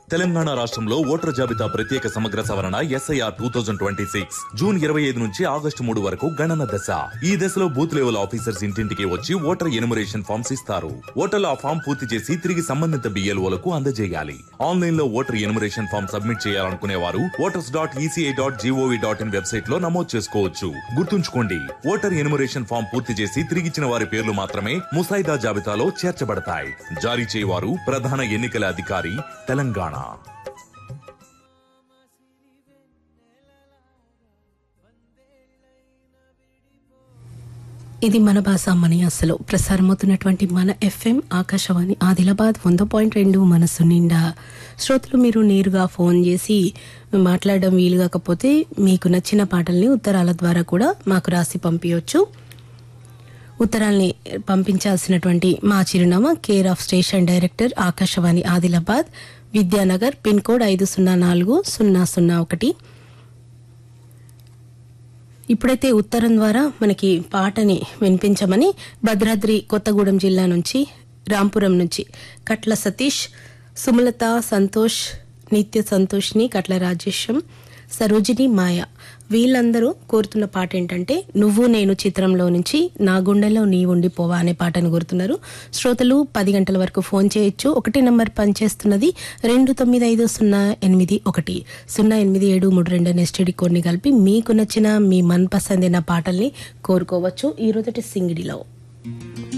తెలంగాణ రాష్ట్రంలో ఓటర్ జాబితా ప్రత్యేక సమగ్ర సవరణ SIR two thousand twenty six June ఇరవై ఐదు నుంచి ఆగస్టు మూడు వరకు గణన దశ ఈ దశలో బూత్ లెవెల్ ఆఫీసర్స్ ఇంటింటికి వచ్చి ఓటర్ ఎనుమరేషన్ ఫామ్స్ ఇస్తారు ఓటర్లు ఆ ఫామ్ పూర్తి చేసి తిరిగి సంబంధిత బిఎల్ఓలకు అందజేయాలి ఆన్లైన్ లో ఓటర్ ఎనుమరేషన్ ఫామ్ సబ్మిట్ చేయాలనుకునే వారు voters dot ECI dot gov dot in website లో నమోదు చేసుకోవచ్చు గుర్తుంచుకోండి ఓటర్ ఎనుమరేషన్ ఫామ్ పూర్తి చేసి తిరిగిచ్చిన వారి పేర్లు మాత్రమే ముసాయిదా జాబితాలో చేర్చబడతాయి జారీ చేయవారు ప్రధాన ఎన్నికల అధికారి తెలంగాణ ఇది మన భాష మన అసలు ప్రసారమవుతున్నటువంటి మన ఎఫ్ఎం ఆకాశవాణి ఆదిలాబాద్ వంద పాయింట్ రెండు మనసు నిండా శ్రోతలు మీరు నేరుగా ఫోన్ చేసి మాట్లాడడం వీలు కాకపోతే మీకు నచ్చిన పాటల్ని ఉత్తరాల ద్వారా కూడా మాకు రాసి పంపించవచ్చు ఉత్తరాల్ని పంపించాల్సినటువంటి మా చిరునామా care of station director Akashvani Adilabad Vidyanagar pin code ఐదు సున్నా నాలుగు సున్నా సున్నా ఒకటి ఇప్పుడైతే ఉత్తరం ద్వారా మనకి పాటని వినిపించమని భద్రాద్రి కొత్తగూడెం జిల్లా నుంచి రాంపురం నుంచి కట్ల సతీష్ సుమలత సంతోష్ నిత్య సంతోష్ని కట్ల రాజేశం సరోజిని మాయ వీళ్ళందరూ కోరుతున్న పాట ఏంటంటే నువ్వు నేను చిత్రంలో నుంచి నా గుండెలో నీ ఉండిపోవా అనే పాటను కోరుతున్నారు శ్రోతలు పది గంటల వరకు ఫోన్ చేయొచ్చు ఒకటి నంబర్ పనిచేస్తున్నది రెండు తొమ్మిది ఐదు సున్నా ఎనిమిది ఒకటి సున్నా ఎనిమిది ఏడు మూడు రెండు అనే స్టడీ కోడ్ని కలిపి మీకు నచ్చిన మీ మన్పసందైన పాటల్ని కోరుకోవచ్చు ఈ రోజుటి సింగిడిలో